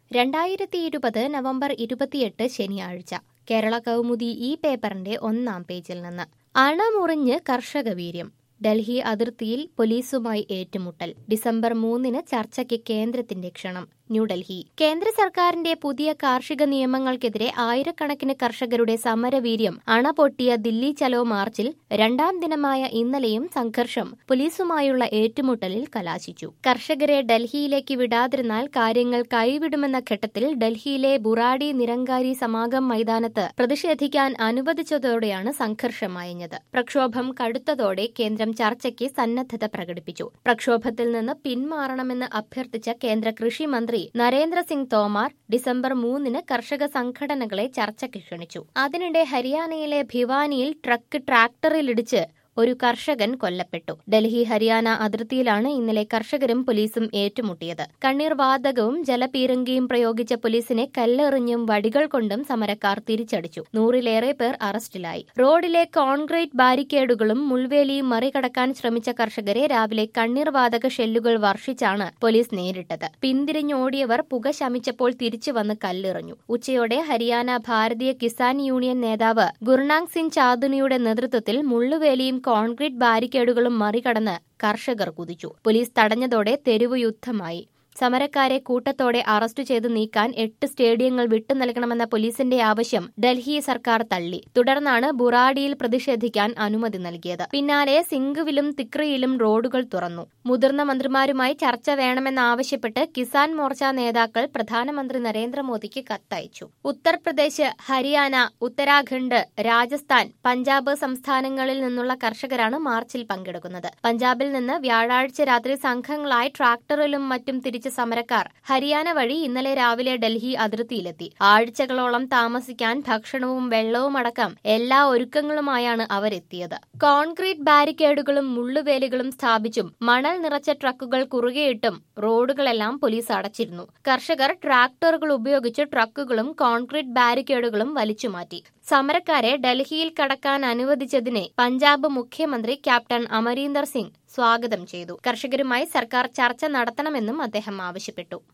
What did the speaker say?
രണ്ടായിരത്തി ഇരുപത് നവംബർ ഇരുപത്തിയെട്ട് ശനിയാഴ്ച കേരള കൗമുദി ഈ പേപ്പറിന്റെ ഒന്നാം പേജിൽ നിന്ന് അണമുറിഞ്ഞ് കർഷക വീര്യം ഡൽഹി അതിർത്തിയിൽ പോലീസുമായി ഏറ്റുമുട്ടൽ ഡിസംബർ മൂന്നിന് ചർച്ചയ്ക്ക് കേന്ദ്രത്തിന്റെ ക്ഷണം ന്യൂഡൽഹി കേന്ദ്ര സർക്കാരിന്റെ പുതിയ കാർഷിക നിയമങ്ങൾക്കെതിരെ ആയിരക്കണക്കിന് കർഷകരുടെ സമരവീര്യം അണപൊട്ടിയ ദില്ലി ചലോ മാർച്ചിൽ രണ്ടാം ദിനമായ ഇന്നലെയും സംഘർഷം പോലീസുമായുള്ള ഏറ്റുമുട്ടലിൽ കലാശിച്ചു കർഷകരെ ഡൽഹിയിലേക്ക് വിടാതിരുന്നാൽ കാര്യങ്ങൾ കൈവിടുമെന്ന ഘട്ടത്തിൽ ഡൽഹിയിലെ ബുറാഡി നിരങ്കാരി സമാഗം മൈതാനത്ത് പ്രതിഷേധിക്കാൻ അനുവദിച്ചതോടെയാണ് സംഘർഷമയഞ്ഞത് പ്രക്ഷോഭം കടുത്തതോടെ കേന്ദ്രം ചർച്ചയ്ക്ക് സന്നദ്ധത പ്രകടിപ്പിച്ചു പ്രക്ഷോഭത്തിൽ നിന്ന് പിന്മാറണമെന്ന് അഭ്യർത്ഥിച്ച കേന്ദ്ര കൃഷി മന്ത്രി നരേന്ദ്രസിംഗ് തോമാർ ഡിസംബർ മൂന്നിന് കർഷക സംഘടനകളെ ചർച്ചയ്ക്ക് ക്ഷണിച്ചു അതിനിടെ ഹരിയാനയിലെ ഭിവാനിയിൽ ട്രക്ക് ട്രാക്ടറിലിടിച്ച് ഒരു കർഷകൻ കൊല്ലപ്പെട്ടു ഡൽഹി ഹരിയാന അതിർത്തിയിലാണ് ഇന്നലെ കർഷകരും പോലീസും ഏറ്റുമുട്ടിയത് കണ്ണീർ വാതകവും ജലപീരങ്കിയും പ്രയോഗിച്ച പോലീസിനെ കല്ലെറിഞ്ഞും വടികൾ കൊണ്ടും സമരക്കാർ തിരിച്ചടിച്ചു നൂറിലേറെ പേർ അറസ്റ്റിലായി റോഡിലെ കോൺക്രീറ്റ് ബാരിക്കേഡുകളും മുൾവേലിയും മറികടക്കാൻ ശ്രമിച്ച കർഷകരെ രാവിലെ കണ്ണീർ വാതക ഷെല്ലുകൾ വർഷിച്ചാണ് പോലീസ് നേരിട്ടത് പിന്തിരിഞ്ഞോടിയവർ പുക ശമിച്ചപ്പോൾ തിരിച്ചു വന്ന് കല്ലെറിഞ്ഞു ഉച്ചയോടെ ഹരിയാന ഭാരതീയ കിസാൻ യൂണിയൻ നേതാവ് ഗുർണാങ് സിംഗ് ചാദുനിയുടെ നേതൃത്വത്തിൽ മുള്ളുവേലിയും കോൺക്രീറ്റ് ബാരിക്കേഡുകളും മറികടന്ന് കർഷകർ കുതിച്ചു പോലീസ് തടഞ്ഞതോടെ തെരുവ് യുദ്ധമായി സമരക്കാരെ കൂട്ടത്തോടെ അറസ്റ്റ് ചെയ്ത് നീക്കാൻ എട്ട് സ്റ്റേഡിയങ്ങൾ വിട്ടു നൽകണമെന്ന പോലീസിന്റെ ആവശ്യം ഡൽഹി സർക്കാർ തള്ളി തുടർന്നാണ് ബുറാഡിയിൽ പ്രതിഷേധിക്കാൻ അനുമതി നൽകിയത് പിന്നാലെ സിംഗുവിലും തിക്രിയിലും റോഡുകൾ തുറന്നു മുതിർന്ന മന്ത്രിമാരുമായി ചർച്ച വേണമെന്നാവശ്യപ്പെട്ട് കിസാൻ മോർച്ച നേതാക്കൾ പ്രധാനമന്ത്രി നരേന്ദ്രമോദിക്ക് കത്തയച്ചു ഉത്തർപ്രദേശ് ഹരിയാന ഉത്തരാഖണ്ഡ് രാജസ്ഥാൻ പഞ്ചാബ് സംസ്ഥാനങ്ങളിൽ നിന്നുള്ള കർഷകരാണ് മാർച്ചിൽ പങ്കെടുക്കുന്നത് പഞ്ചാബിൽ നിന്ന് വ്യാഴാഴ്ച രാത്രി സംഘങ്ങളായി ട്രാക്ടറിലും മറ്റും തിരിച്ച സമരക്കാർ ഹരിയാന വഴി ഇന്നലെ രാവിലെ ഡൽഹി അതിർത്തിയിലെത്തി ആഴ്ചകളോളം താമസിക്കാൻ ഭക്ഷണവും വെള്ളവും അടക്കം എല്ലാ ഒരുക്കങ്ങളുമായാണ് അവരെത്തിയത് കോൺക്രീറ്റ് ബാരിക്കേഡുകളും മുള്ളുവേലികളും സ്ഥാപിച്ചും മണൽ നിറച്ച ട്രക്കുകൾ കുറുകെയിട്ടും റോഡുകളെല്ലാം പോലീസ് അടച്ചിരുന്നു കർഷകർ ട്രാക്ടറുകൾ ഉപയോഗിച്ച് ട്രക്കുകളും കോൺക്രീറ്റ് ബാരിക്കേഡുകളും വലിച്ചുമാറ്റി സമരക്കാരെ ഡൽഹിയിൽ കടക്കാൻ അനുവദിച്ചതിനെ പഞ്ചാബ് മുഖ്യമന്ത്രി ക്യാപ്റ്റൻ അമരീന്ദർ സിംഗ് സ്വാഗതം ചെയ്തു കർഷകരുമായി സർക്കാർ ചർച്ച നടത്തണമെന്നും അദ്ദേഹം ആവശ്യപ്പെട്ടു